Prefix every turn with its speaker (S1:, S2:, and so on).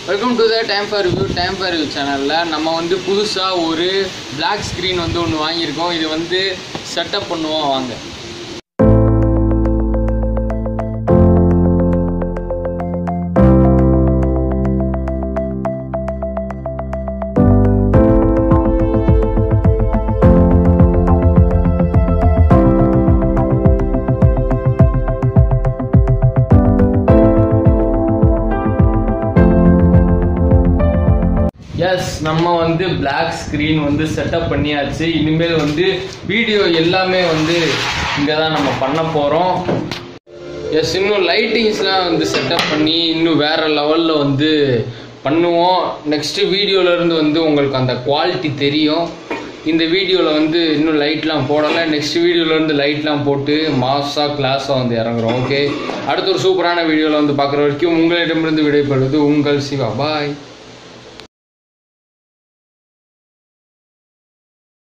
S1: welcome to the Time for Review Time for Review சேனலில் நம்ம வந்து புதுசாக ஒரு பிளாக் ஸ்க்ரீன் வந்து ஒன்று வாங்கியிருக்கோம் இது வந்து செட்டப் பண்ணுவோம் வாங்க எஸ் நம்ம வந்து பிளாக் ஸ்க்ரீன் வந்து செட்டப் பண்ணியாச்சு இனிமேல் வந்து வீடியோ எல்லாமே வந்து இங்கே தான் நம்ம பண்ண போகிறோம் எஸ் இன்னும் லைட்டிங்ஸ்லாம் வந்து செட்டப் பண்ணி இன்னும் வேற லெவலில் வந்து பண்ணுவோம் நெக்ஸ்ட்டு வீடியோலேருந்து வந்து உங்களுக்கு அந்த குவாலிட்டி தெரியும் இந்த வீடியோவில் வந்து இன்னும் லைட்லாம் போடலை நெக்ஸ்ட் வீடியோலேருந்து லைட்லாம் போட்டு மாஸாக கிளாஸாக வந்து இறங்குறோம் ஓகே அடுத்த ஒரு சூப்பரான வீடியோவில் வந்து பார்க்குற வரைக்கும் உங்களிடமிருந்து விடைபெறுவது உங்கள் சிவா பாய்